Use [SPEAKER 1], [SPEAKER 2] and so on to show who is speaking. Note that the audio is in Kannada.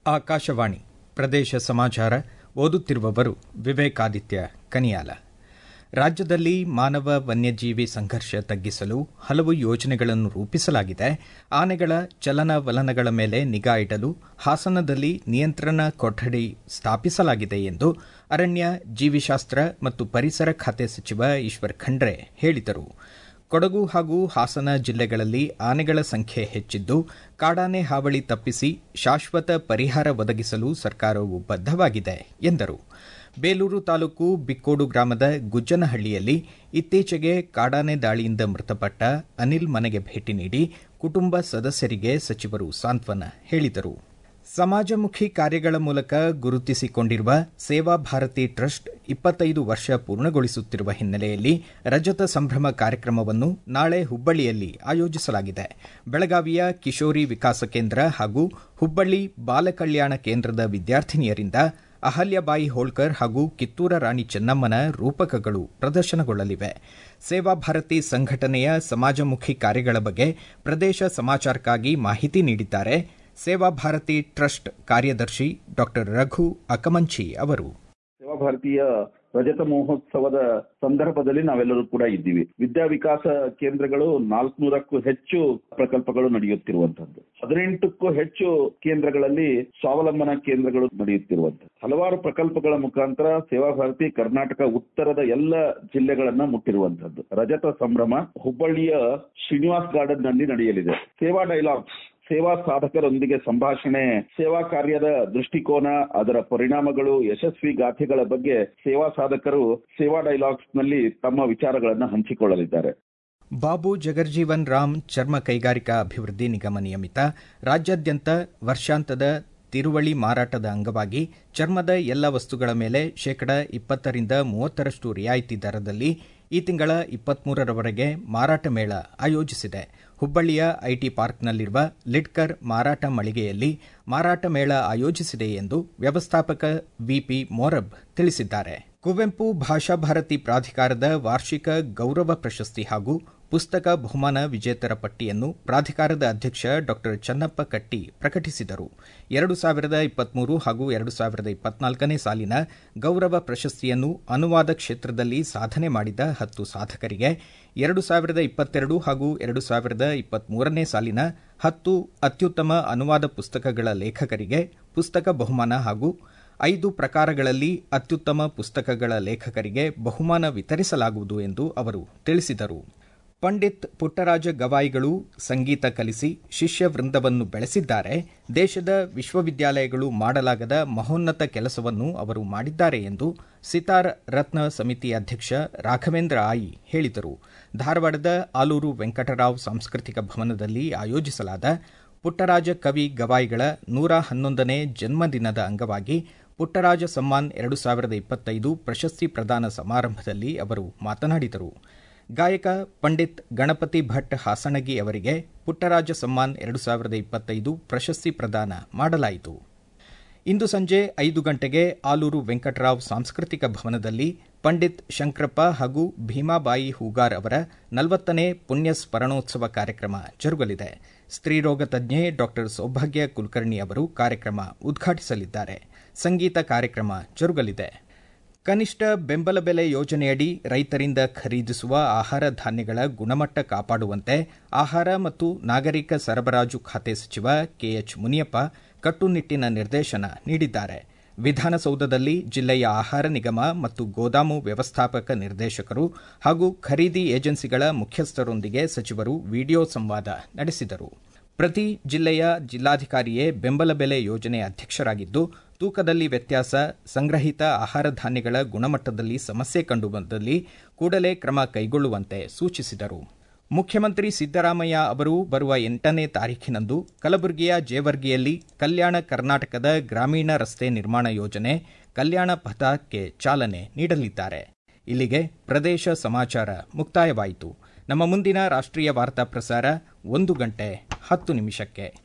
[SPEAKER 1] ಆಕಾಶವಾಣಿ ಪ್ರದೇಶ ಸಮಾಚಾರ ಓದುತ್ತಿರುವವರು ವಿವೇಕಾದಿತ್ಯ ಕನಿಯಾಲ ರಾಜ್ಯದಲ್ಲಿ ಮಾನವ ವನ್ಯಜೀವಿ ಸಂಘರ್ಷ ತಗ್ಗಿಸಲು ಹಲವು ಯೋಜನೆಗಳನ್ನು ರೂಪಿಸಲಾಗಿದೆ ಆನೆಗಳ ಚಲನವಲನಗಳ ಮೇಲೆ ನಿಗಾ ಇಡಲು ಹಾಸನದಲ್ಲಿ ನಿಯಂತ್ರಣ ಕೊಠಡಿ ಸ್ಥಾಪಿಸಲಾಗಿದೆ ಎಂದು ಅರಣ್ಯ ಜೀವಿಶಾಸ್ತ್ರ ಮತ್ತು ಪರಿಸರ ಖಾತೆ ಸಚಿವ ಈಶ್ವರ್ ಖಂಡ್ರೆ ಹೇಳಿದರು ಕೊಡಗು ಹಾಗೂ ಹಾಸನ ಜಿಲ್ಲೆಗಳಲ್ಲಿ ಆನೆಗಳ ಸಂಖ್ಯೆ ಹೆಚ್ಚಿದ್ದು ಕಾಡಾನೆ ಹಾವಳಿ ತಪ್ಪಿಸಿ ಶಾಶ್ವತ ಪರಿಹಾರ ಒದಗಿಸಲು ಸರ್ಕಾರವು ಬದ್ದವಾಗಿದೆ ಎಂದರು ಬೇಲೂರು ತಾಲೂಕು ಬಿಕ್ಕೋಡು ಗ್ರಾಮದ ಗುಜ್ಜನಹಳ್ಳಿಯಲ್ಲಿ ಇತ್ತೀಚೆಗೆ ಕಾಡಾನೆ ದಾಳಿಯಿಂದ ಮೃತಪಟ್ಟ ಅನಿಲ್ ಮನೆಗೆ ಭೇಟಿ ನೀಡಿ ಕುಟುಂಬ ಸದಸ್ಯರಿಗೆ ಸಚಿವರು ಸಾಂತ್ವನ ಹೇಳಿದರು ಸಮಾಜಮುಖಿ ಕಾರ್ಯಗಳ ಮೂಲಕ ಗುರುತಿಸಿಕೊಂಡಿರುವ ಸೇವಾ ಭಾರತಿ ಟ್ರಸ್ಟ್ ಇಪ್ಪತ್ತೈದು ವರ್ಷ ಪೂರ್ಣಗೊಳಿಸುತ್ತಿರುವ ಹಿನ್ನೆಲೆಯಲ್ಲಿ ರಜತ ಸಂಭ್ರಮ ಕಾರ್ಯಕ್ರಮವನ್ನು ನಾಳೆ ಹುಬ್ಬಳ್ಳಿಯಲ್ಲಿ ಆಯೋಜಿಸಲಾಗಿದೆ ಬೆಳಗಾವಿಯ ಕಿಶೋರಿ ವಿಕಾಸ ಕೇಂದ್ರ ಹಾಗೂ ಹುಬ್ಬಳ್ಳಿ ಬಾಲಕಲ್ಯಾಣ ಕೇಂದ್ರದ ವಿದ್ಯಾರ್ಥಿನಿಯರಿಂದ ಅಹಲ್ಯಬಾಯಿ ಹೋಳ್ಕರ್ ಹಾಗೂ ಕಿತ್ತೂರ ರಾಣಿ ಚೆನ್ನಮ್ಮನ ರೂಪಕಗಳು ಪ್ರದರ್ಶನಗೊಳ್ಳಲಿವೆ ಸೇವಾ ಭಾರತಿ ಸಂಘಟನೆಯ ಸಮಾಜಮುಖಿ ಕಾರ್ಯಗಳ ಬಗ್ಗೆ ಪ್ರದೇಶ ಸಮಾಚಾರಕ್ಕಾಗಿ ಮಾಹಿತಿ ನೀಡಿದ್ದಾರೆ ಸೇವಾ ಭಾರತಿ ಟ್ರಸ್ಟ್ ಕಾರ್ಯದರ್ಶಿ ಡಾ ರಘು ಅಕಮಂಚಿ ಅವರು
[SPEAKER 2] ಸೇವಾ ಭಾರತೀಯ ರಜತ ಮಹೋತ್ಸವದ ಸಂದರ್ಭದಲ್ಲಿ ನಾವೆಲ್ಲರೂ ಕೂಡ ಇದ್ದೀವಿ ವಿದ್ಯಾ ವಿಕಾಸ ಕೇಂದ್ರಗಳು ನಾಲ್ಕುನೂರಕ್ಕೂ ಹೆಚ್ಚು ಪ್ರಕಲ್ಪಗಳು ನಡೆಯುತ್ತಿರುವಂತದ್ದು ಹದಿನೆಂಟಕ್ಕೂ ಹೆಚ್ಚು ಕೇಂದ್ರಗಳಲ್ಲಿ ಸ್ವಾವಲಂಬನಾ ಕೇಂದ್ರಗಳು ನಡೆಯುತ್ತಿರುವಂತದ್ದು ಹಲವಾರು ಪ್ರಕಲ್ಪಗಳ ಮುಖಾಂತರ ಸೇವಾ ಭಾರತಿ ಕರ್ನಾಟಕ ಉತ್ತರದ ಎಲ್ಲ ಜಿಲ್ಲೆಗಳನ್ನ ಮುಟ್ಟಿರುವಂತದ್ದು ರಜತ ಸಂಭ್ರಮ ಹುಬ್ಬಳ್ಳಿಯ ಶ್ರೀನಿವಾಸ್ ಗಾರ್ಡನ್ ನಲ್ಲಿ ನಡೆಯಲಿದೆ ಸೇವಾ ಡೈಲಾಗ್ಸ್ ಸೇವಾ ಸಾಧಕರೊಂದಿಗೆ ಸಂಭಾಷಣೆ ಸೇವಾ ಕಾರ್ಯದ ದೃಷ್ಟಿಕೋನ ಅದರ ಪರಿಣಾಮಗಳು ಯಶಸ್ವಿ ಗಾಥೆಗಳ ಬಗ್ಗೆ ಸೇವಾ ಸಾಧಕರು ಸೇವಾ ಡೈಲಾಗ್ಸ್ ನಲ್ಲಿ ತಮ್ಮ ವಿಚಾರಗಳನ್ನು ಹಂಚಿಕೊಳ್ಳಲಿದ್ದಾರೆ
[SPEAKER 1] ಬಾಬು ಜಗರ್ಜೀವನ್ ರಾಮ್ ಚರ್ಮ ಕೈಗಾರಿಕಾ ಅಭಿವೃದ್ಧಿ ನಿಗಮ ನಿಯಮಿತ ರಾಜ್ಯಾದ್ಯಂತ ವರ್ಷಾಂತದ ತಿರುವಳಿ ಮಾರಾಟದ ಅಂಗವಾಗಿ ಚರ್ಮದ ಎಲ್ಲ ವಸ್ತುಗಳ ಮೇಲೆ ಶೇಕಡ ಇಪ್ಪತ್ತರಿಂದ ಮೂವತ್ತರಷ್ಟು ರಿಯಾಯಿತಿ ದರದಲ್ಲಿ ಈ ತಿಂಗಳ ಇಪ್ಪತ್ಮೂರರವರೆಗೆ ಮಾರಾಟ ಮೇಳ ಆಯೋಜಿಸಿದೆ ಹುಬ್ಬಳ್ಳಿಯ ಐಟಿ ಪಾರ್ಕ್ನಲ್ಲಿರುವ ಲಿಡ್ಕರ್ ಮಾರಾಟ ಮಳಿಗೆಯಲ್ಲಿ ಮಾರಾಟ ಮೇಳ ಆಯೋಜಿಸಿದೆ ಎಂದು ವ್ಯವಸ್ಥಾಪಕ ವಿಪಿ ಮೋರಬ್ ತಿಳಿಸಿದ್ದಾರೆ ಕುವೆಂಪು ಭಾಷಾ ಭಾರತಿ ಪ್ರಾಧಿಕಾರದ ವಾರ್ಷಿಕ ಗೌರವ ಪ್ರಶಸ್ತಿ ಹಾಗೂ ಪುಸ್ತಕ ಬಹುಮಾನ ವಿಜೇತರ ಪಟ್ಟಿಯನ್ನು ಪ್ರಾಧಿಕಾರದ ಅಧ್ಯಕ್ಷ ಡಾ ಚನ್ನಪ್ಪ ಕಟ್ಟಿ ಪ್ರಕಟಿಸಿದರು ಎರಡು ಸಾವಿರದ ಇಪ್ಪತ್ಮೂರು ಹಾಗೂ ಎರಡು ಸಾವಿರದ ಇಪ್ಪತ್ನಾಲ್ಕನೇ ಸಾಲಿನ ಗೌರವ ಪ್ರಶಸ್ತಿಯನ್ನು ಅನುವಾದ ಕ್ಷೇತ್ರದಲ್ಲಿ ಸಾಧನೆ ಮಾಡಿದ ಹತ್ತು ಸಾಧಕರಿಗೆ ಎರಡು ಸಾವಿರದ ಇಪ್ಪತ್ತೆರಡು ಹಾಗೂ ಎರಡು ಸಾವಿರದ ಇಪ್ಪತ್ಮೂರನೇ ಸಾಲಿನ ಹತ್ತು ಅತ್ಯುತ್ತಮ ಅನುವಾದ ಪುಸ್ತಕಗಳ ಲೇಖಕರಿಗೆ ಪುಸ್ತಕ ಬಹುಮಾನ ಹಾಗೂ ಐದು ಪ್ರಕಾರಗಳಲ್ಲಿ ಅತ್ಯುತ್ತಮ ಪುಸ್ತಕಗಳ ಲೇಖಕರಿಗೆ ಬಹುಮಾನ ವಿತರಿಸಲಾಗುವುದು ಎಂದು ಅವರು ತಿಳಿಸಿದರು ಪಂಡಿತ್ ಪುಟ್ಟರಾಜ ಗವಾಯಿಗಳು ಸಂಗೀತ ಕಲಿಸಿ ಶಿಷ್ಯ ವೃಂದವನ್ನು ಬೆಳೆಸಿದ್ದಾರೆ ದೇಶದ ವಿಶ್ವವಿದ್ಯಾಲಯಗಳು ಮಾಡಲಾಗದ ಮಹೋನ್ನತ ಕೆಲಸವನ್ನು ಅವರು ಮಾಡಿದ್ದಾರೆ ಎಂದು ಸಿತಾರ್ ರತ್ನ ಸಮಿತಿ ಅಧ್ಯಕ್ಷ ರಾಘವೇಂದ್ರ ಆಯಿ ಹೇಳಿದರು ಧಾರವಾಡದ ಆಲೂರು ವೆಂಕಟರಾವ್ ಸಾಂಸ್ಕೃತಿಕ ಭವನದಲ್ಲಿ ಆಯೋಜಿಸಲಾದ ಪುಟ್ಟರಾಜ ಕವಿ ಗವಾಯಿಗಳ ನೂರ ಹನ್ನೊಂದನೇ ಜನ್ಮದಿನದ ಅಂಗವಾಗಿ ಪುಟ್ಟರಾಜ ಸಮ್ಮಾನ್ ಎರಡು ಸಾವಿರದ ಇಪ್ಪತ್ತೈದು ಪ್ರಶಸ್ತಿ ಪ್ರದಾನ ಸಮಾರಂಭದಲ್ಲಿ ಅವರು ಮಾತನಾಡಿದರು ಗಾಯಕ ಪಂಡಿತ್ ಗಣಪತಿ ಭಟ್ ಹಾಸಣಗಿ ಅವರಿಗೆ ಪುಟ್ಟರಾಜ ಸಮ್ಮಾನ್ ಎರಡು ಸಾವಿರದ ಇಪ್ಪತ್ತೈದು ಪ್ರಶಸ್ತಿ ಪ್ರದಾನ ಮಾಡಲಾಯಿತು ಇಂದು ಸಂಜೆ ಐದು ಗಂಟೆಗೆ ಆಲೂರು ವೆಂಕಟರಾವ್ ಸಾಂಸ್ಕೃತಿಕ ಭವನದಲ್ಲಿ ಪಂಡಿತ್ ಶಂಕರಪ್ಪ ಹಾಗೂ ಭೀಮಾಬಾಯಿ ಹೂಗಾರ್ ಅವರ ನಲವತ್ತನೇ ಪುಣ್ಯ ಸ್ಮರಣೋತ್ಸವ ಕಾರ್ಯಕ್ರಮ ಜರುಗಲಿದೆ ಸ್ತ್ರೀರೋಗ ತಜ್ಞೆ ಡಾ ಸೌಭಾಗ್ಯ ಕುಲಕರ್ಣಿ ಅವರು ಕಾರ್ಯಕ್ರಮ ಉದ್ಘಾಟಿಸಲಿದ್ದಾರೆ ಸಂಗೀತ ಕಾರ್ಯಕ್ರಮ ಜರುಗಲಿದೆ ಕನಿಷ್ಠ ಬೆಂಬಲ ಬೆಲೆ ಯೋಜನೆಯಡಿ ರೈತರಿಂದ ಖರೀದಿಸುವ ಆಹಾರ ಧಾನ್ಯಗಳ ಗುಣಮಟ್ಟ ಕಾಪಾಡುವಂತೆ ಆಹಾರ ಮತ್ತು ನಾಗರಿಕ ಸರಬರಾಜು ಖಾತೆ ಸಚಿವ ಕೆಎಚ್ ಮುನಿಯಪ್ಪ ಕಟ್ಟುನಿಟ್ಟಿನ ನಿರ್ದೇಶನ ನೀಡಿದ್ದಾರೆ ವಿಧಾನಸೌಧದಲ್ಲಿ ಜಿಲ್ಲೆಯ ಆಹಾರ ನಿಗಮ ಮತ್ತು ಗೋದಾಮು ವ್ಯವಸ್ಥಾಪಕ ನಿರ್ದೇಶಕರು ಹಾಗೂ ಖರೀದಿ ಏಜೆನ್ಸಿಗಳ ಮುಖ್ಯಸ್ಥರೊಂದಿಗೆ ಸಚಿವರು ವಿಡಿಯೋ ಸಂವಾದ ನಡೆಸಿದರು ಪ್ರತಿ ಜಿಲ್ಲೆಯ ಜಿಲ್ಲಾಧಿಕಾರಿಯೇ ಬೆಂಬಲ ಬೆಲೆ ಯೋಜನೆ ಅಧ್ಯಕ್ಷರಾಗಿದ್ದು ತೂಕದಲ್ಲಿ ವ್ಯತ್ಯಾಸ ಸಂಗ್ರಹಿತ ಆಹಾರ ಧಾನ್ಯಗಳ ಗುಣಮಟ್ಟದಲ್ಲಿ ಸಮಸ್ಯೆ ಕಂಡುಬಂದಲ್ಲಿ ಕೂಡಲೇ ಕ್ರಮ ಕೈಗೊಳ್ಳುವಂತೆ ಸೂಚಿಸಿದರು ಮುಖ್ಯಮಂತ್ರಿ ಸಿದ್ದರಾಮಯ್ಯ ಅವರು ಬರುವ ಎಂಟನೇ ತಾರೀಖಿನಂದು ಕಲಬುರಗಿಯ ಜೇವರ್ಗಿಯಲ್ಲಿ ಕಲ್ಯಾಣ ಕರ್ನಾಟಕದ ಗ್ರಾಮೀಣ ರಸ್ತೆ ನಿರ್ಮಾಣ ಯೋಜನೆ ಕಲ್ಯಾಣ ಪಥಕ್ಕೆ ಚಾಲನೆ ನೀಡಲಿದ್ದಾರೆ ಇಲ್ಲಿಗೆ ಪ್ರದೇಶ ಸಮಾಚಾರ ಮುಕ್ತಾಯವಾಯಿತು ನಮ್ಮ ಮುಂದಿನ ರಾಷ್ಟ್ರೀಯ ವಾರ್ತಾ ಪ್ರಸಾರ ಒಂದು ಗಂಟೆ ಹತ್ತು ನಿಮಿಷಕ್ಕೆ